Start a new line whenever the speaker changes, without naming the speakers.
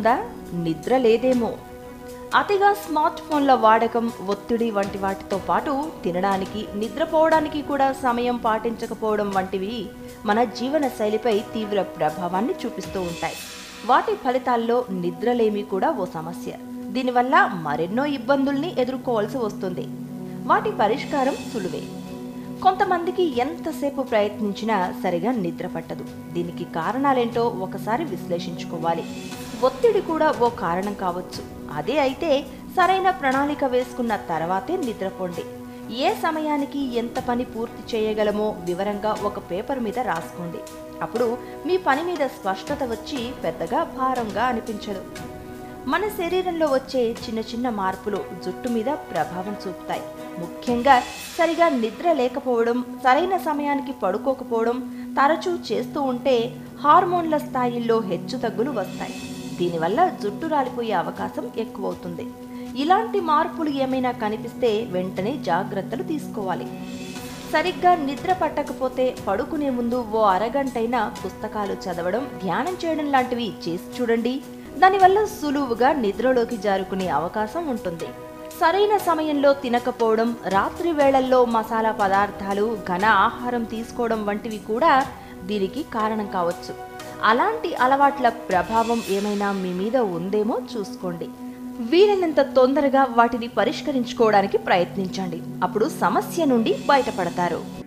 ఉందా నిద్ర లేదేమో అతిగా స్మార్ట్ ఫోన్ల వాడకం ఒత్తిడి వంటి వాటితో పాటు తినడానికి నిద్రపోవడానికి కూడా సమయం పాటించకపోవడం వంటివి మన జీవన శైలిపై తీవ్ర ప్రభావాన్ని చూపిస్తూ ఉంటాయి వాటి ఫలితాల్లో నిద్రలేమి కూడా ఓ సమస్య దీనివల్ల మరెన్నో ఇబ్బందుల్ని ఎదుర్కోవాల్సి వస్తుంది వాటి పరిష్కారం సులువే కొంతమందికి ఎంతసేపు ప్రయత్నించినా సరిగా నిద్ర పట్టదు దీనికి కారణాలేంటో ఒకసారి విశ్లేషించుకోవాలి ఒత్తిడి కూడా ఓ కారణం కావచ్చు అదే అయితే సరైన ప్రణాళిక వేసుకున్న తర్వాతే నిద్రపోండి ఏ సమయానికి ఎంత పని పూర్తి చేయగలమో వివరంగా ఒక పేపర్ మీద రాసుకోండి అప్పుడు మీ పని మీద స్పష్టత వచ్చి పెద్దగా భారంగా అనిపించదు మన శరీరంలో వచ్చే చిన్న చిన్న మార్పులు జుట్టు మీద ప్రభావం చూపుతాయి ముఖ్యంగా సరిగా నిద్ర లేకపోవడం సరైన సమయానికి పడుకోకపోవడం తరచూ చేస్తూ ఉంటే హార్మోన్ల స్థాయిల్లో హెచ్చుతగ్గులు వస్తాయి దీనివల్ల జుట్టు రాలిపోయే అవకాశం ఎక్కువవుతుంది ఇలాంటి మార్పులు ఏమైనా కనిపిస్తే వెంటనే జాగ్రత్తలు తీసుకోవాలి సరిగ్గా నిద్ర పట్టకపోతే పడుకునే ముందు ఓ అరగంటైనా పుస్తకాలు చదవడం ధ్యానం చేయడం లాంటివి చేసి చూడండి దానివల్ల సులువుగా నిద్రలోకి జారుకునే అవకాశం ఉంటుంది సరైన సమయంలో తినకపోవడం రాత్రి వేళల్లో మసాలా పదార్థాలు ఘన ఆహారం తీసుకోవడం వంటివి కూడా దీనికి కారణం కావచ్చు అలాంటి అలవాట్ల ప్రభావం ఏమైనా మీ మీద ఉందేమో చూసుకోండి వీలైనంత తొందరగా వాటిని పరిష్కరించుకోవడానికి ప్రయత్నించండి అప్పుడు సమస్య నుండి బయటపడతారు